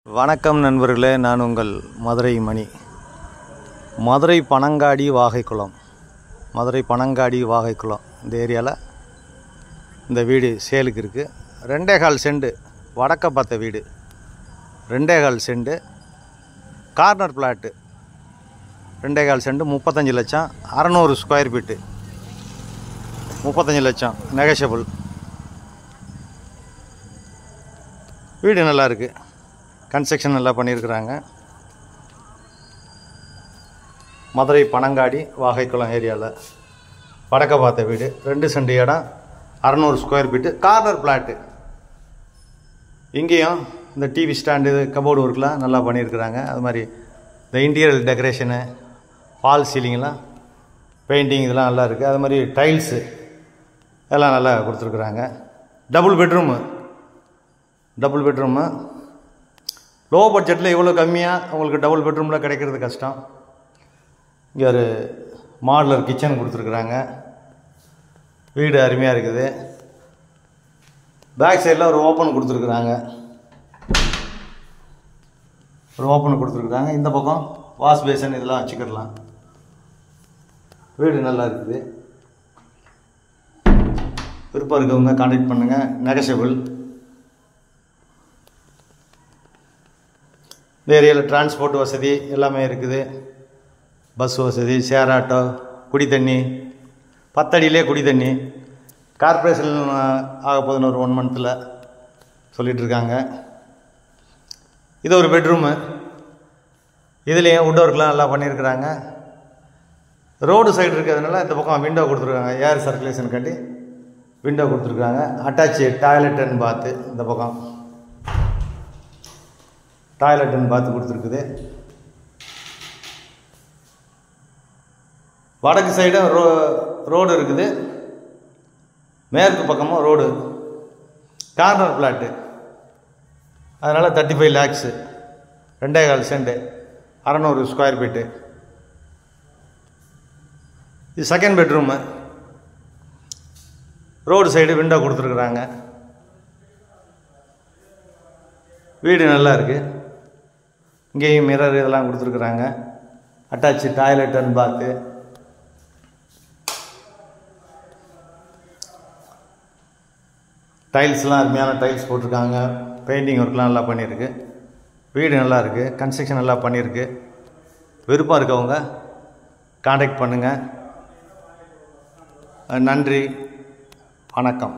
வணக்கம் நண்பர்களே நான் உங்கள் மதுரை மணி மதுரை பனங்காடி வாகைக்குளம் மதுரை பனங்காடி வாகைக்குளம் இந்த ஏரியாவில் இந்த வீடு சேலுக்கு இருக்குது ரெண்டே கால் செண்டு வடக்க பார்த்த வீடு ரெண்டே கால் செண்டு கார்னர் பிளாட்டு ரெண்டே கால் செண்டு முப்பத்தஞ்சு லட்சம் அறநூறு ஸ்கொயர் ஃபீட்டு முப்பத்தஞ்சு லட்சம் நெகஷபிள் வீடு நல்லா இருக்குது கன்ஸ்ட்ரக்ஷன் நல்லா பண்ணியிருக்கிறாங்க மதுரை பனங்காடி வாகைக்குளம் ஏரியாவில் வடக்க பார்த்த வீடு ரெண்டு சென்ட் இடம் அறநூறு ஸ்கொயர் ஃபீட்டு கார்னர் பிளாட்டு இங்கேயும் இந்த டிவி ஸ்டாண்டு கபோர்டு ஒர்க்லாம் நல்லா பண்ணியிருக்கிறாங்க அது மாதிரி இந்த இன்டீரியர் டெக்கரேஷனு வால் சீலிங்லாம் பெயிண்டிங் இதெல்லாம் நல்லா இருக்குது அது மாதிரி டைல்ஸு எல்லாம் நல்லா கொடுத்துருக்குறாங்க double bedroom double bedroom low பட்ஜெட்டில் இவ்வளோ கம்மியாக உங்களுக்கு டபுள் பெட்ரூமில் கிடைக்கிறது கஷ்டம் இங்கே ஒரு மாடலர் கிச்சன் கொடுத்துருக்குறாங்க வீடு அருமையாக இருக்குது பேக் சைடில் ஒரு ஓப்பன் கொடுத்துருக்குறாங்க ஒரு ஓப்பன் கொடுத்துருக்குறாங்க இந்த பக்கம் வாஷ் பேசன் இதெல்லாம் வச்சுக்கிடலாம் வீடு நல்லா இருக்குது விருப்பம் இருக்கவங்க கான்டாக்ட் பண்ணுங்கள் நெகஷபிள் இந்த ஏரியாவில் டிரான்ஸ்போர்ட் வசதி எல்லாமே இருக்குது பஸ் வசதி ஷேர் ஆட்டோ குடி தண்ணி பத்தடியிலே குடி தண்ணி கார்பரேஷன் ஆக போகுதுன்னு ஒரு ஒன் மந்த்தில் சொல்லிகிட்டு இருக்காங்க இது ஒரு பெட்ரூமு இதுலேயும் வுட் ஒர்க்லாம் நல்லா பண்ணியிருக்கிறாங்க ரோடு சைடு இருக்கிறதுனால இந்த பக்கம் விண்டோ கொடுத்துருக்காங்க ஏர் சர்க்குலேஷன் கட்டி விண்டோ கொடுத்துருக்காங்க அட்டாச்சு டாய்லெட் அண்ட் பாத்து இந்த பக்கம் டாய்லெட்டுன்னு பார்த்து கொடுத்துருக்குது வடக்கு சைடும் ரோ ரோடு இருக்குது மேற்கு பக்கமும் ரோடு கார்னர் பிளாட்டு அதனால் தேர்ட்டி ஃபைவ் லேக்ஸு ரெண்டே கால் சென்ட்டு அறநூறு ஸ்கொயர் ஃபீட்டு இது second bedroom road side window கொடுத்துருக்குறாங்க வீடு நல்லா இருக்குது இங்கேயும் மிரர் இதெல்லாம் கொடுத்துருக்குறாங்க அட்டாச்சு டாய்லெட் அண்ட் பாத்து டைல்ஸ்லாம் அருமையான டைல்ஸ் போட்டிருக்காங்க பெயிண்டிங் ஒர்க்லாம் நல்லா பண்ணியிருக்கு வீடு நல்லா இருக்குது கன்ஸ்ட்ரக்ஷன் நல்லா பண்ணியிருக்கு விருப்பம் இருக்கவங்க காண்டாக்ட் பண்ணுங்கள் நன்றி வணக்கம்